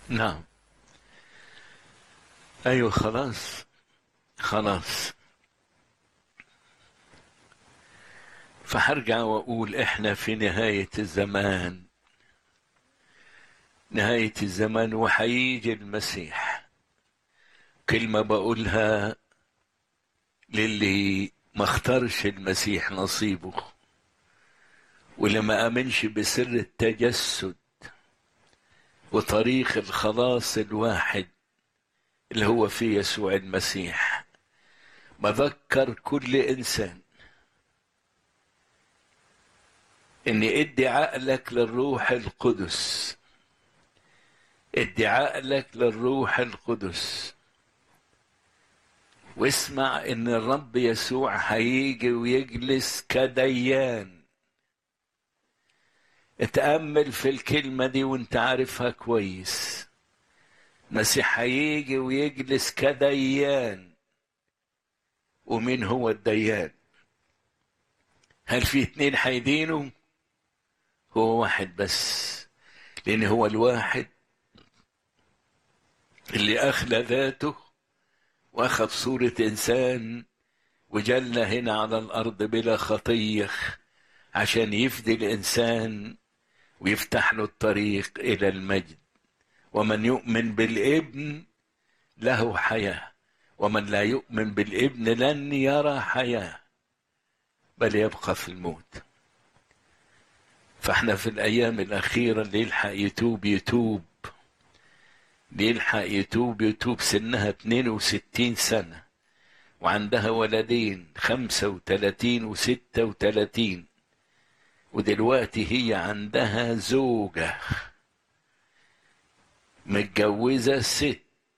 نعم ايوه خلاص خلاص فهرجع واقول احنا في نهايه الزمان نهايه الزمان وهيجي المسيح كلمه بقولها للي ما اختارش المسيح نصيبه واللي ما امنش بسر التجسد وطريق الخلاص الواحد اللي هو في يسوع المسيح بذكر كل انسان ان ادي عقلك للروح القدس ادي عقلك للروح القدس واسمع ان الرب يسوع هيجي ويجلس كديان اتأمل في الكلمة دي وانت عارفها كويس المسيح هيجي ويجلس كديان ومين هو الديان هل في اتنين هيدينوا هو واحد بس لان هو الواحد اللي اخلى ذاته واخذ صورة انسان وجل هنا على الارض بلا خطيه عشان يفدي الانسان ويفتح له الطريق الى المجد ومن يؤمن بالابن له حياه ومن لا يؤمن بالابن لن يرى حياه بل يبقى في الموت فاحنا في الايام الاخيره اللي يلحق يتوب يتوب اللي يلحق يتوب يتوب سنها 62 سنه وعندها ولدين 35 و36 ودلوقتي هي عندها زوجة متجوزة ست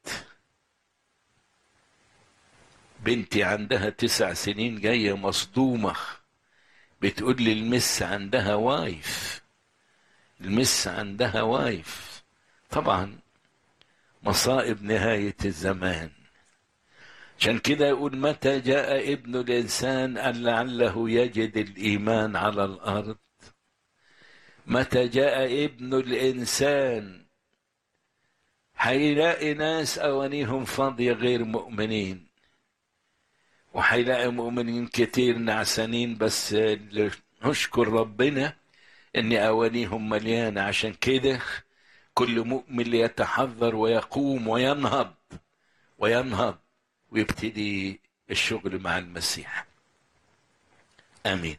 بنتي عندها تسع سنين جاية مصدومة بتقول لي المس عندها وايف المس عندها وايف طبعا مصائب نهاية الزمان عشان كده يقول متى جاء ابن الإنسان أن لعله يجد الإيمان على الأرض متى جاء ابن الإنسان هيلاقي ناس أوانيهم فاضية غير مؤمنين وهيلاقي مؤمنين كتير نعسانين بس نشكر ربنا ان أوانيهم مليانة عشان كده كل مؤمن يتحذر ويقوم وينهض وينهض ويبتدي الشغل مع المسيح امين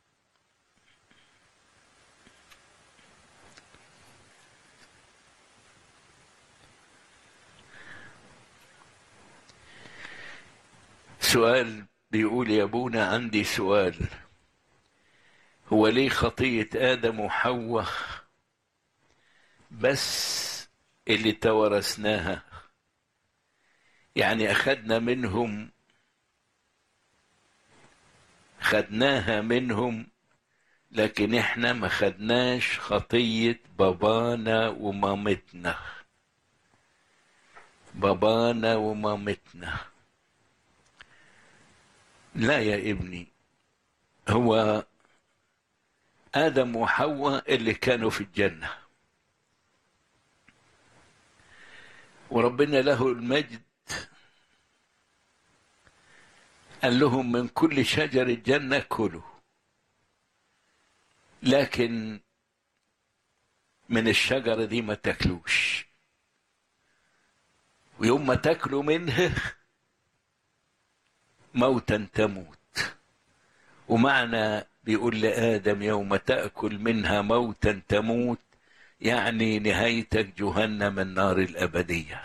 سؤال بيقول يا ابونا عندي سؤال هو ليه خطية آدم وحواء بس اللي تورثناها يعني أخذنا منهم خدناها منهم لكن احنا ما خدناش خطية بابانا ومامتنا بابانا ومامتنا لا يا ابني هو آدم وحواء اللي كانوا في الجنة وربنا له المجد قال لهم من كل شجر الجنة كلوا لكن من الشجرة دي ما تاكلوش ويوم ما تاكلوا منها موتا تموت ومعنى بيقول لآدم يوم تأكل منها موتا تموت يعني نهايتك جهنم النار الأبدية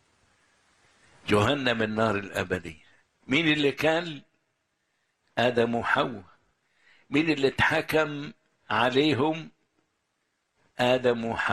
جهنم النار الأبدية مين اللي كان آدم وحواء مين اللي اتحكم عليهم آدم وحواء